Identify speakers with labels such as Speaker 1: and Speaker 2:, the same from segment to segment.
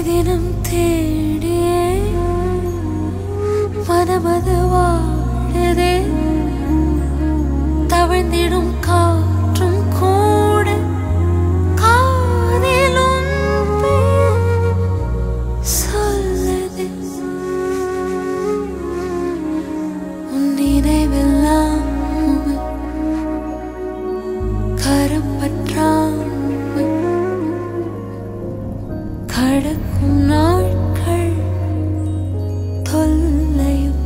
Speaker 1: தினம் தேடியே மனமது வாழதே தவழ்ந்திடும் காற்றும் கூட காதிலும் பெயர் சொல்லதே உன் நினைவெல்லாம் கரம் பற்றாமல் கடக்கும் நாட்கள் தொல்லையும்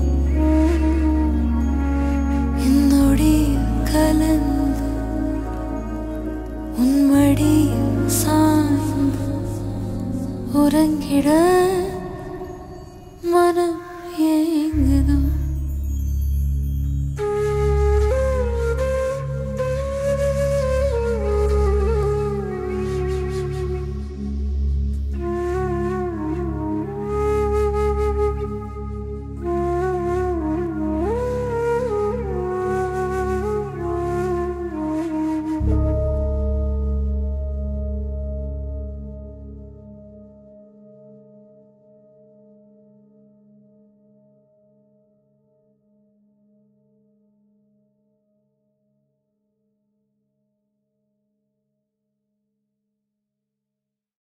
Speaker 1: என்னொடி கலந்து உன்மடி சாய்ந்து உறங்கிட மன